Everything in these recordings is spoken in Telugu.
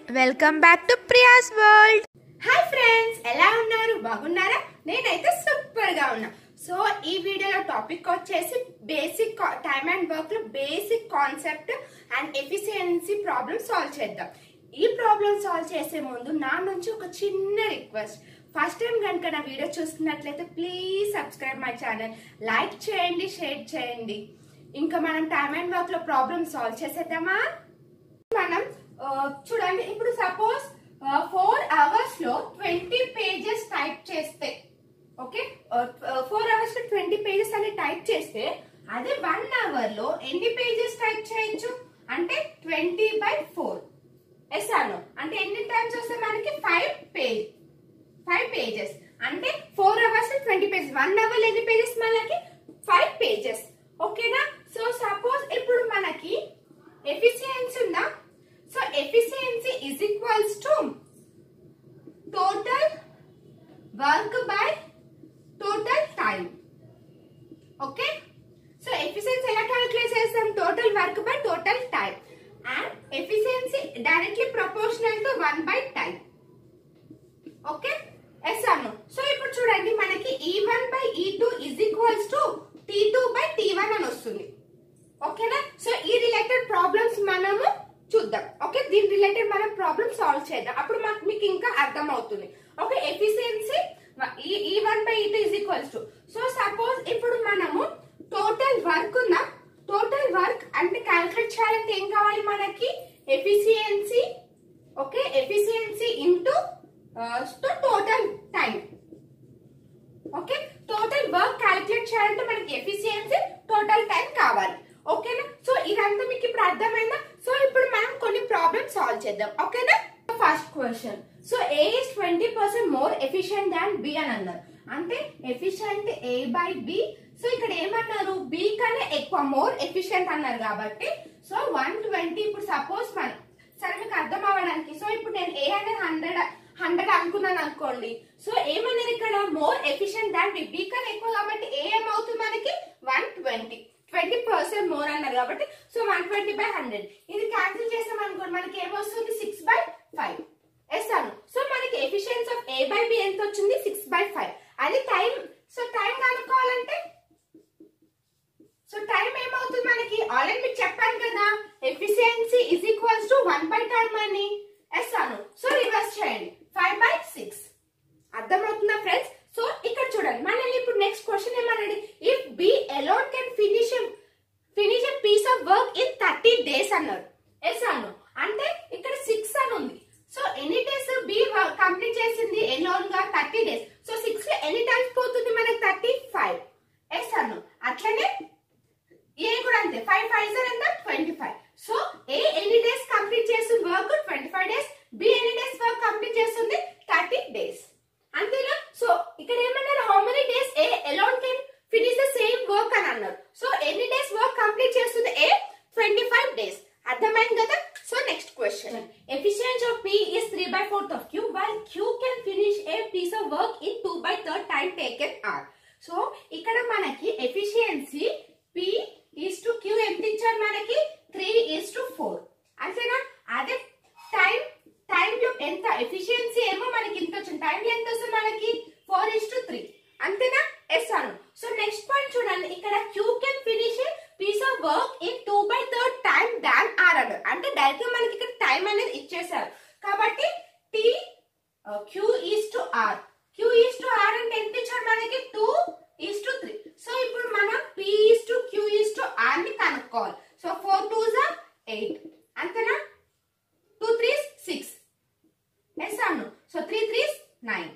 Welcome back to Priya's world hi friends ఎలా ఉన్నారు బాగున్నారా నేనైతే సూపర్ గా ఉన్నా సో ఈ వీడియోలో టాపిక్ వచ్చేసి బేసిక్ టైమ్ అండ్ వర్క్ లో basic concept and efficiency problem solve చేద్దాం ఈ ప్రాబ్లమ్ సాల్వ్ చేసే ముందు నా నుంచి ఒక చిన్న రిక్వెస్ట్ ఫస్ట్ టైం కనుక నా వీడియో చూస్తున్నట్లయితే please subscribe my channel like చేయండి షేర్ చేయండి ఇంకా మనం టైమ్ అండ్ వర్క్ లో ప్రాబ్లమ్ సాల్వ్ చేసేద్దామా మనం ఆ, చూడండి ఇప్పుడు సపోజ్ ఫోర్ అవర్స్ లో ట్వంటీ పేజెస్ టైప్ చేస్తే ఓకే ఫోర్ అవర్స్ లో ట్వంటీ పేజెస్ అని టైప్ చేస్తే అదే వన్ అవర్ లో ఎన్ని పేజెస్ టైప్ చేయొచ్చు అంటే ట్వంటీ బై ఫోర్ ఎస్ అను అంటే ఎన్ని టైమ్స్ వస్తే మనకి ఫైవ్ పేజ్ ఫైవ్ పేజెస్ అంటే four hours twenty pages one hour ఎన్ని పేజెస్ మనకి ఫైవ్ పేజెస్ ఓకేనా సో సపోజ్ ఇప్పుడు మనకి ఎఫిషియన్సీ ఉందా so efficiency is equals to total work by total time okay so efficiency ఎలా క్యాలిక్యులేట్ చేస్తాం total work by total time and efficiency directly proportional to one by time okay ఎస్ అను సో ఇప్పుడు చూడండి మనకి E one by E two is equals to T two by T one అని వస్తుంది ఓకేనా సో ఈ రిలేటెడ్ ప్రాబ్లమ్స్ మనము చూద్దాం ఓకే దీని రిలేటెడ్ మనం ప్రాబ్లమ్ సాల్వ్ చేద్దాం అప్పుడు మాకు మీకు ఇంకా అర్థం అవుతుంది okay efficiency E one by E two is equals to so suppose ఇప్పుడు మనము టోటల్ వర్క్ ఉందా టోటల్ వర్క్ అంటే క్యాలిక్యులేట్ చేయాలంటే ఏం కావాలి మనకి efficiency okay efficiency into total time okay total work calculate చేయాలంటే మనకి ఎఫిషియన్సీ టోటల్ టైం కావాలి ఓకేనా సో ఇదంతా మీకు ఇప్పుడు అర్థమైందా సో ఇప్పుడు మనం కొన్ని ప్రాబ్లమ్స్ సాల్వ్ చేద్దాం ఓకేనా first question so A is twenty percent more efficient than B అని అన్నారు అంటే efficient A by B so ఇక్కడ ఏమన్నారు బి కన్నా ఎక్కువ మోర్ ఎఫిషియెంట్ అన్నారు కాబట్టి సో వన్ ట్వంటీ ఇప్పుడు సపోజ్ మనం సరే మీకు అర్థం అవ్వడానికి సో ఇప్పుడు నేను ఏ అనేది హండ్రెడ్ హండ్రెడ్ అనుకున్నాను అనుకోండి సో ఏమన్నారు ఇక్కడ more efficient than B B కన్నా ఎక్కువ కాబట్టి ఏ ఏమవుతుంది మనకి one twenty twenty percent more అన్నారు కాబట్టి so one twenty by hundred ఇది క్యాన్సిల్ చేసాం అనుకోండి మనకి ఏమొస్తుంది సిక్స్ బై ఫైవ్ ఎస్ అను సో మనకి efficiency of A by B ఎంత వచ్చింది సిక్స్ బై ఫైవ్ అది టైం సో టైం కనుక్కోవాలంటే సో టైం ఏమవుతుంది మనకి ఆల్రెడీ మీకు చెప్పాను కదా efficiency is equals to one by time అని ఎస్ అను సో రివర్స్ చేయండి ఫైవ్ బై సిక్స్ అర్థమవుతుందా ఫ్రెండ్స్ సో ఇక్కడ చూడండి మనల్ని ఇప్పుడు నెక్స్ట్ క్వశ్చన్ ఏమన్నాడు if B alone can finish finish a piece of work in thirty days అన్నారు ఎస్ అను అంటే ఇక్కడ సిక్స్ అని ఉంది సో ఎన్ని డేస్ బి కంప్లీట్ చేసింది ఎలోన్ గా థర్టీ డేస్ సో సిక్స్ ఎన్ని టైమ్స్ పోతుంది మనకి థర్టీ ఫైవ్ ఎస్ అను అట్లనే ఏ కూడా అంతే ఫైవ్ ఫైవ్ సార్ ఎంత ట్వంటీ ఫైవ్ సో ఏ ఎన్ని డేస్ కంప్లీట్ చేస్తుంది work twenty five days B ఎన్ని డేస్ వర్క్ కంప్లీట్ చేస్తుంది థర్టీ డేస్ అంతేనా సో ఇక్కడ ఏమన్నారు how many days A alone can finish the same work అని అన్నారు సో ఎన్ని డేస్ వర్క్ కంప్లీట్ చేస్తుంది ఏ ట్వంటీ ఫైవ్ డేస్ అర్థమైంది కదా so next question efficiency of P is three by fourth of Q while Q can finish a piece of work in two by third time taken R so ఇక్కడ మనకి efficiency P is to Q ఎంత ఇచ్చారు మనకి త్రీ ఈస్ టు ఫోర్ అంతేనా అదే టైం టైం లో ఎంత ఎఫిషియన్సీ ఏమో మనకి ఇంత వచ్చింది టైం ఎంత వస్తుంది మనకి ఫోర్ ఈస్ టు త్రీ అంతేనా ఎస్ అను సో నెక్స్ట్ పాయింట్ చూడండి ఇక్కడ Q can finish piece of work in two by third time than R అన్నారు అంటే డైరెక్ట్ గా మనకి ఇక్కడ టైం అనేది ఇచ్చేసారు కాబట్టి T Q is to R Q is to R అంటే ఎంత ఇచ్చారు మనకి two is to three so ఇప్పుడు మనం P is to Q is to R ని కనుక్కోవాలి సో ఫోర్ టూ జా ఎయిట్ అంతేనా టూ త్రీస్ సిక్స్ ఎస్ అను సో త్రీ త్రీస్ నైన్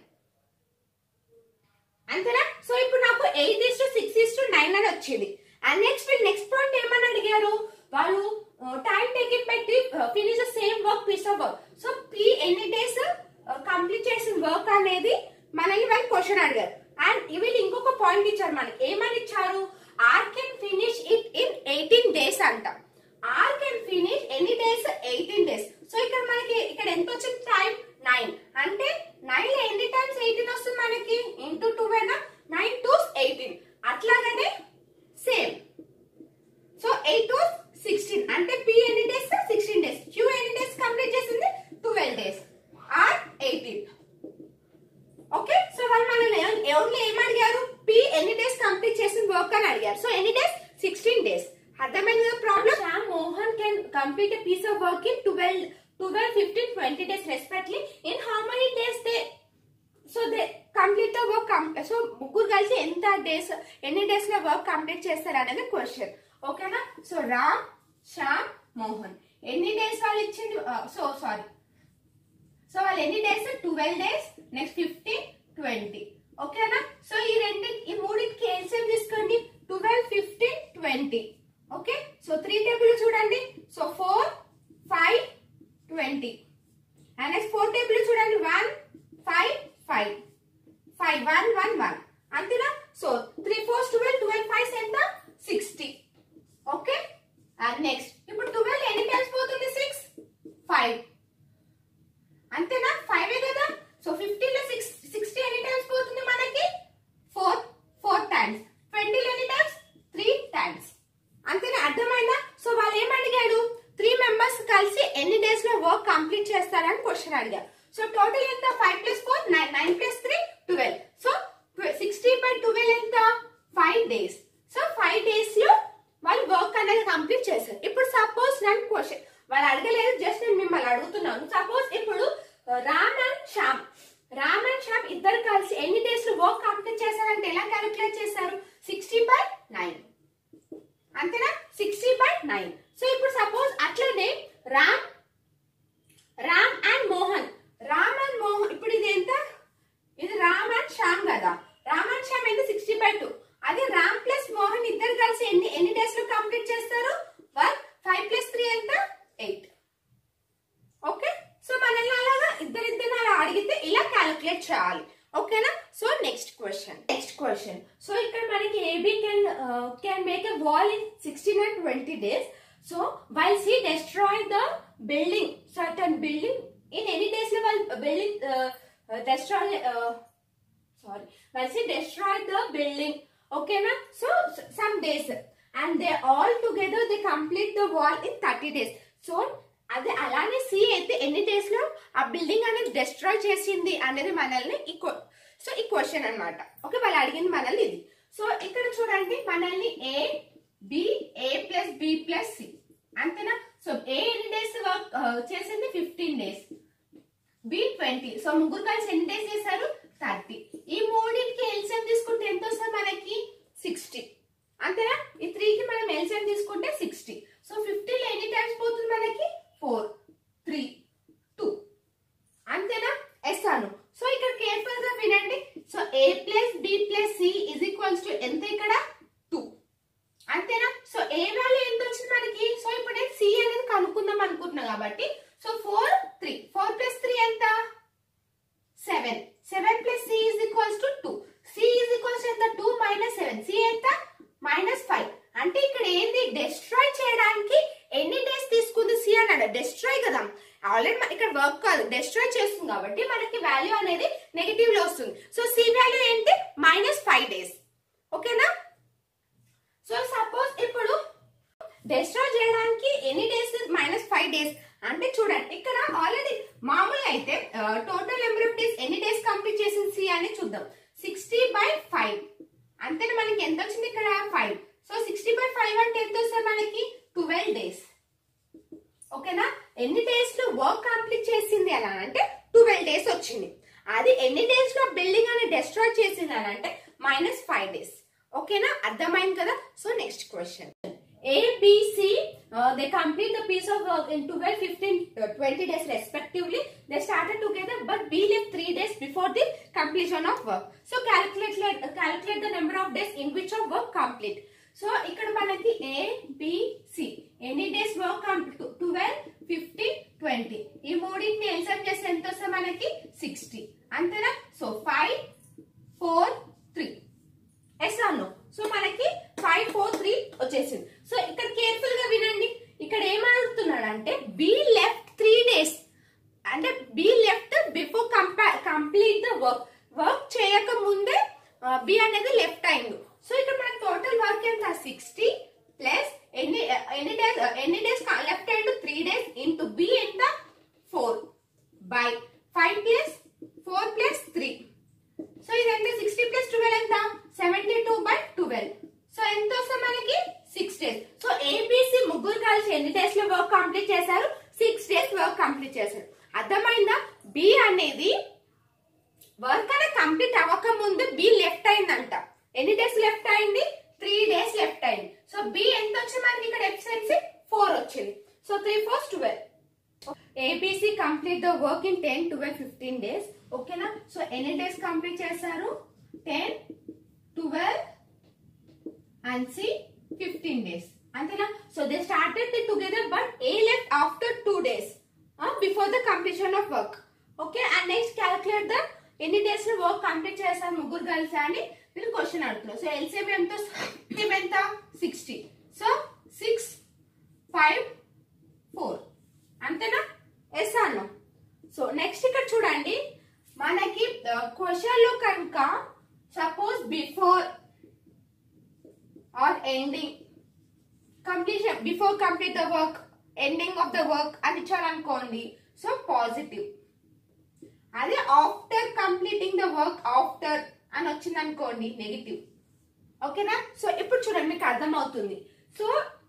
అంతేనా సో ఇప్పుడు నాకు eight is to six is to nine అని వచ్చింది అండ్ నెక్స్ట్ నెక్స్ట్ పాయింట్ ఏమని అడిగారు వాళ్ళు టైం టేకెన్ పెట్టి finish the same work piece of work so P ఎన్ని డేస్ కంప్లీట్ చేసిన వర్క్ అనేది మనల్ని వాళ్ళు క్వశ్చన్ అడిగారు అండ్ వీళ్ళు ఇంకొక పాయింట్ ఇచ్చారు మనకి ఏమని ఇచ్చారు R can finish it in eighteen days అంట ఆర్ కెన్ ఫినిష్ ఎన్ని డేస్ ఎయిటీన్ డేస్ సో ఇక్కడ మనకి ఇక్కడ ఎంత వచ్చింది టైం నైన్ అంటే నైన్ లో ఎన్ని టైమ్స్ ఎయిటీన్ వస్తుంది మనకి into two nine two eighteen అట్లాగనే same so eight two sixteen అంటే పి ఎన్ని డేస్ సిక్స్టీన్ డేస్ క్యూ ఎన్ని డేస్ కంప్లీట్ చేసింది twelve piece of work in 12, 12, 15, 20 days respectively. In how many days they so they complete the work so ముగ్గురు కలిసి ఎంత డేస్ ఎన్ని డేస్ లో వర్క్ కంప్లీట్ చేస్తారు అనేది క్వశ్చన్ ఓకేనా సో రామ్ శ్యామ్ మోహన్ ఎన్ని డేస్ వాళ్ళు ఇచ్చింది సో సారీ సో వాళ్ళు ఎన్ని days twelve days next fifteen twenty ఓకేనా సో ఈ రెండు ఈ మూడింటికి ఎల్సిఎం తీసుకోండి twelve fifteen twenty okay so three table చూడండి so four five twenty and next four table చూడండి one five five five one one one అంతేనా so three four twelve twelve five ఎంత సిక్స్టీ ఓకే అండ్ నెక్స్ట్ ఇప్పుడు ట్వెల్వ్ ఎన్ని టైమ్స్ పోతుంది సిక్స్ ఫైవ్ అంతేనా ఫైవ్ కదా సో ఫిఫ్టీన్ లో సిక్స్ సిక్స్టీ ఎన్ని టైమ్స్ పోతుంది మనకి ఫోర్ ఫోర్ టైమ్స్ ట్వంటీలో ఎన్ని టైమ్స్ త్రీ టైమ్స్ అంతేనా అర్థమైందా సో వాళ్ళు ఏం అడిగాడు త్రీ మెంబర్స్ కలిసి ఎన్ని డేస్ లో వర్క్ కంప్లీట్ చేస్తారని క్వశ్చన్ అడిగారు సో టోటల్ ఎంత five plus four nine nine plus three twelve so sixty by twelve ఎంత five days so five days లో వాళ్ళు వర్క్ అనేది కంప్లీట్ చేశారు ఇప్పుడు సపోజ్ నేను క్వశ్చన్ వాళ్ళు అడగలేదు జస్ట్ నేను మిమ్మల్ని అడుగుతున్నాను సపోజ్ ఇప్పుడు ఆ, రామ్ అండ్ శ్యామ్ రామ్ అండ్ శ్యామ్ ఇద్దరు కలిసి ఎన్ని డేస్ లో వర్క్ కంప్లీట్ చేశారంటే ఎలా క్యాలిక్యులేట్ చేశారు సిక్స్టీ బై నైన్ అంతేనా సిక్స్టీ బై నైన్ సో ఇప్పుడు సపోజ్ అట్లనే రామ్ రామ్ అండ్ మోహన్ రామ్ అండ్ మోహన్ ఇప్పుడు ఇది ఎంత ఇది రామ్ అండ్ శ్యామ్ కదా రామ్ అండ్ శ్యామ్ ఎంత సిక్స్టీ బై టూ అదే రామ్ ప్లస్ మోహన్ ఇద్దరు కలిసి ఎన్ని ఎన్ని డేస్ లో కంప్లీట్ చేస్తారు వన్ ఫైవ్ ప్లస్ త్రీ ఎంత ఎయిట్ ఓకే సో మనల్ని అలాగా ఇద్దరిద్దరిని అలా అడిగితే ఇలా క్యాలిక్యులేట్ చేయాలి ఓకేనా so next question next question so ఇక్కడ మనకి A B can can make a wall in sixteen and twenty days so while C destroy the building certain building in any days లో వాళ్ళు building destroy sorry once he destroyed the building okay na so s- some days and they all together they complete the wall in 30 days so అదే అలానే సి అయితే ఎన్ని డేస్ లో ఆ బిల్డింగ్ అనేది డిస్ట్రాయ్ చేసింది అనేది మనల్ని ఈ సో ఈ క్వశ్చన్ అన్నమాట ఓకే వాళ్ళు అడిగింది మనల్ని ఇది సో ఇక్కడ చూడండి మనల్ని A B A plus B plus C అంతేనా సో ఏ ఎన్ని డేస్ వర్క్ చేసింది fifteen days B twenty so ముగ్గురు కలిసి ఎన్ని డేస్ చేశారు థర్టీ ఈ మూడింటికి ఎల్సిఎం తీసుకుంటే ఎంత వస్తుంది మనకి సిక్స్టీ అంతేనా ఈ త్రీకి మనం ఎల్సిఎం తీసుకుంటే సిక్స్టీ సో ఫిఫ్టీలో ఎన్ని టైమ్స్ పోతుంది మనకి ఫోర్ త్రీ టూ అంతేనా ఎస్ అను సో ఇక్కడ కేర్ఫుల్ గా వినండి so A plus B plus C is equals to ఎంత ఇక్కడ టూ అంతేనా సో ఏ వాల్యూ ఎంత వచ్చింది మనకి సో ఇప్పుడు నేను సి అనేది కనుక్కుందాం అనుకుంటున్నా కాబట్టి so four three four plus three ఎంత seven seven plus C is equals to two C is equals ఎంత టూ మైనస్ సెవెన్ సి ఎంత మైనస్ ఫైవ్ అంటే ఇక్కడ ఏంది డెస్ట్రాయ్ చేయడానికి ఎన్ని డేస్ తీసుకుంది సి అన్నాడు డెస్ట్రాయ్ కదా ఆల్రెడీ ఇక్కడ వర్క్ కాదు డెస్ట్రాయ్ చేస్తుంది కాబట్టి మనకి వాల్యూ అనేది నెగిటివ్ లో వస్తుంది సో సి వాల్యూ ఏంటి మైనస్ ఫైవ్ డేస్ ఓకేనా సో సపోజ్ ఇప్పుడు డెస్ట్రాయ్ చేయడానికి ఎన్ని డేస్ మైనస్ ఫైవ్ డేస్ అంటే చూడండి ఇక్కడ ఆల్రెడీ మామూలుగా అయితే టోటల్ నెంబర్ ఆఫ్ డేస్ ఎన్ని డేస్ కంప్లీట్ చేసింది సి అని చూద్దాం సిక్స్టీ బై ఫైవ్ అంతేనా మనకి ఎంత వచ్చింది ఇక్కడ five so sixty by five అంటే ఎంత వస్తుంది మనకి ట్వెల్వ్ డేస్ ఓకేనా ఎన్ని డేస్ లో వర్క్ కంప్లీట్ చేసింది అలా అంటే ట్వెల్వ్ డేస్ వచ్చింది అది ఎన్ని డేస్ లో బిల్డింగ్ అని డెస్ట్రాయ్ చేసింది అని అంటే మైనస్ ఫైవ్ డేస్ ఓకేనా అర్థమైంది కదా so next question A, B, C, uh, they complete the piece of work in 12, 15, uh, 20 days respectively. They started together, but B left 3 days before the completion of work. So calculate, uh, calculate the number of days in which of work complete. So ఇక్కడ మనకి ఏ బి సి ఎన్ని days work twelve fifteen twenty ఈ మూడింటిని ఎన్సమ్ చేస్తే ఎంత వస్తుంది మనకి సిక్స్టీ అంతేనా so five four three yes అను సో మనకి ఫైవ్ ఫోర్ త్రీ వచ్చేసింది సో ఇక్కడ కేర్ఫుల్ గా వినండి ఇక్కడ ఏమడుగుతున్నాడు అంటే బి లెఫ్ట్ త్రీ డేస్ అంటే B left before complete the work work చేయక ముందే బి అనేది లెఫ్ట్ అయింది సో ఇక్కడ మనకి టోటల్ వర్క్ ఎంత సిక్స్టీ ప్లస్ ఎన్ని ఎన్ని డేస్ ఎన్ని డేస్ లెఫ్ట్ అయిండు త్రీ డేస్ ఇంటూ బి ఎంత four by five plus four plus three complete చేశారు అర్థమైందా బి అనేది వర్క్ అనేది కంప్లీట్ అవ్వక ముందు బి లెఫ్ట్ అయిందంట ఎన్ని డేస్ లెఫ్ట్ అయింది త్రీ డేస్ లెఫ్ట్ అయింది సో బి ఎంత వచ్చింది మనకి ఇక్కడ ఎఫిషియన్సీ ఫోర్ వచ్చింది so three fours twelve A B C complete the work in ten twelve fifteen days ఓకేనా సో ఎన్ని డేస్ కంప్లీట్ చేశారు ten twelve and C fifteen days అంతేనా so they started together but A left after two days before the completion of work okay and next calculate the ఎన్ని డేస్ లో వర్క్ కంప్లీట్ చేశారు ముగ్గురు కలిసి అని మీరు క్వశ్చన్ అడుగుతున్నారు సో ఎల్సిఎం ఎంత ఎల్సిఎం ఎంత sixty so six five four అంతేనా ఎస్ అన్నాం సో నెక్స్ట్ ఇక్కడ చూడండి మనకి క్వశ్చన్ లో కనుక suppose before or ending completion before complete the work ending of the work అని ఇచ్చారనుకోండి సో పాజిటివ్ అదే after completing the work after అని వచ్చింది అనుకోండి నెగిటివ్ ఓకేనా సో ఇప్పుడు చూడండి మీకు అర్థమవుతుంది సో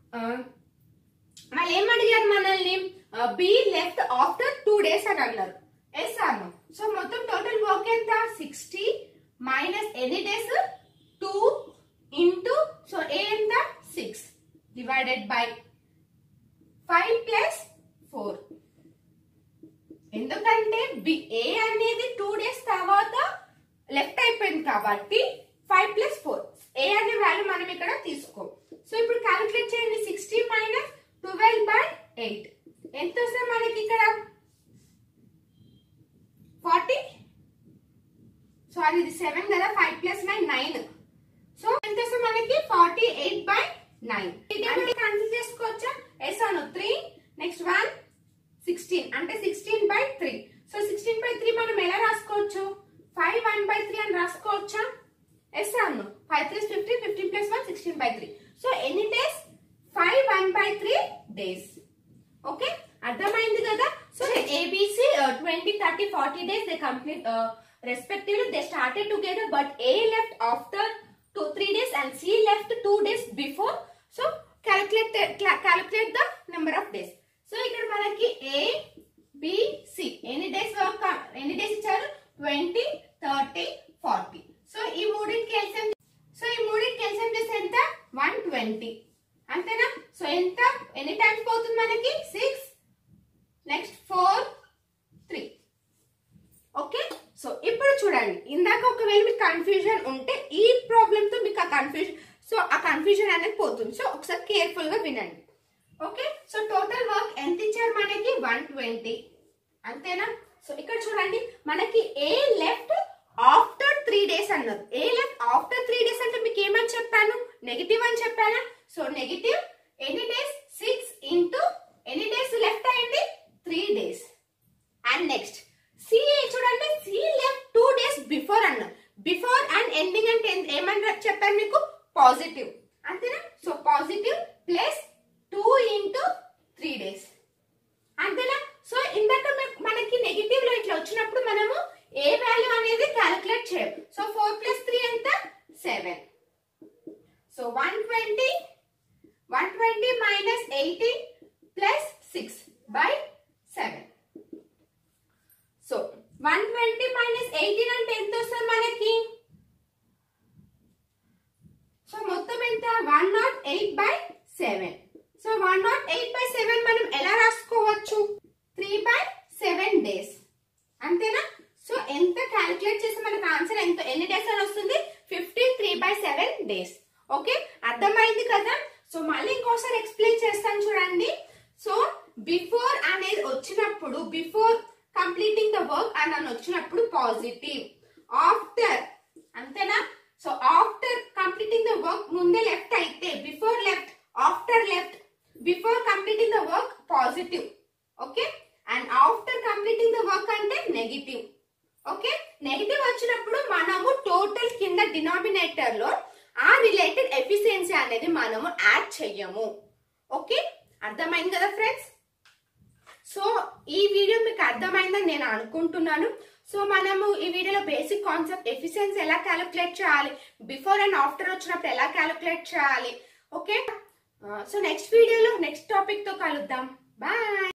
మళ్ళీ ఏం అడిగారు మనల్ని B left after two days అని అన్నారు ఎస్ అన్నాం సో మొత్తం టోటల్ వర్క్ ఎంత సిక్స్టీ మైనస్ ఎన్ని days two into so A ఎంత six divided by five plus four ఎందుకంటే బి ఏ అనేది టూ డేస్ తర్వాత లెఫ్ట్ అయిపోయింది కాబట్టి ఫైవ్ ప్లస్ ఫోర్ ఏ అనే వాల్యూ మనం ఇక్కడ తీసుకో సో ఇప్పుడు క్యాలిక్యులేట్ చేయండి sixty minus twelve by eight ఎంత వస్తుంది మనకి ఇక్కడ ఫార్టీ సారీ ఇది సెవెన్ కదా five plus nine nine so ఎంత వస్తుంది మనకి ఫార్టీ ఎయిట్ బై నైన్ ఇది క్యాన్సిల్ చేసుకోవచ్చా ఎస్ అను త్రీ నెక్స్ట్ వన్ సిక్స్టీన్ అంటే sixteen by three so sixteen by three మనం ఎలా రాసుకోవచ్చు ఫైవ్ వన్ బై త్రీ అని రాసుకోవచ్చా ఎస్ అను five three fifteen fifteen plus one sixteen by three so ఎన్ని days five one by three days okay అర్థమైంది కదా so A B C twenty thirty forty days they complete respectively they started together but A left after two three days and C left two days before so calculate calculate the number of days so ఇక్కడ మనకి ఏ బి సి ఎన్ని డేస్ వర్క్ ఎన్ని డేస్ ఇచ్చారు ట్వంటీ థర్టీ ఫార్టీ సో ఈ మూడింటికి ఎల్సిఎం సో ఈ మూడింటికి ఎల్సిఎం చేస్తే ఎంత వన్ ట్వంటీ అంతేనా సో ఎంత ఎన్ని టైమ్స్ పోతుంది మనకి six next four three okay so ఇప్పుడు చూడండి ఇందాక ఒకవేళ మీకు కన్ఫ్యూజన్ ఉంటే ఈ ప్రాబ్లమ్ తో మీకు ఆ కన్ఫ్యూజన్ సో ఆ కన్ఫ్యూజన్ అనేది పోతుంది సో ఒకసారి కేర్ఫుల్ గా వినండి ఓకే సో టోటల్ వర్క్ ఎంత ఇచ్చారు మనకి వన్ ట్వంటీ అంతేనా సో ఇక్కడ చూడండి మనకి A left after three days అన్నారు A left after three days అంటే మీకు ఏమని చెప్పాను నెగిటివ్ అని చెప్పానా సో నెగిటివ్ ఎన్ని డేస్ సిక్స్ ఇంటూ ఎన్ని డేస్ లెఫ్ట్ అయింది three days and next C చూడండి C left two days before అన్న బిఫోర్ అండ్ ఎండింగ్ అంటే ఏం- ఏమని చెప్పాను మీకు పాజిటివ్ అంతేనా so positive plus two into three days అంతేనా సో ఇందాక మీకు- మనకి నెగిటివ్ లో ఇట్లా వచ్చినప్పుడు మనము ఏ వాల్యూ అనేది క్యాలిక్యులేట్ చేయం సో ఫోర్ ప్లస్ త్రీ ఎంత seven so one twenty one twenty minus eighteen plus six by seven so one twenty minus eighteen అంటే ఎంత వస్తుంది మనకి సో మొత్తం ఎంత one not eight by seven so one not eight by seven మనం ఎలా రాసుకోవచ్చు త్రీ బై సెవెన్ డేస్ అంతేనా సో ఎంత క్యాలిక్యులేట్ చేసి మనకు ఆన్సర్ ఎంత ఎన్ని డేస్ అని వస్తుంది fifteen three by seven days okay అర్థమైంది కదా సో మళ్ళీ ఇంకోసారి ఎక్స్ప్లెయిన్ చేస్తాను చూడండి సో బిఫోర్ అనేది వచ్చినప్పుడు బిఫోర్ కంప్లీటింగ్ ద వర్క్ అని అని వచ్చినప్పుడు పాజిటివ్ ఆఫ్టర్ అంతేనా so after completing the work ముందే లెఫ్ట్ అయితే before left after left before completing the work positive okay and after completing the work అంటే నెగిటివ్ ఓకే నెగిటివ్ వచ్చినప్పుడు మనము టోటల్ కింద డినామినేటర్ లో ఆ రిలేటెడ్ ఎఫిషియన్సీ అనేది మనము యాడ్ చెయ్యము ఓకే అర్థమైంది కదా ఫ్రెండ్స్ సో ఈ వీడియో మీకు అర్థమైందని నేను అనుకుంటున్నాను సో మనము ఈ వీడియోలో బేసిక్ కాన్సెప్ట్ ఎఫిషియన్సీ ఎలా క్యాలిక్యులేట్ చేయాలి బిఫోర్ అండ్ ఆఫ్టర్ వచ్చినప్పుడు ఎలా క్యాలిక్యులేట్ చేయాలి ఓకే సో నెక్స్ట్ వీడియోలో నెక్స్ట్ టాపిక్ తో కలుద్దాం బాయ్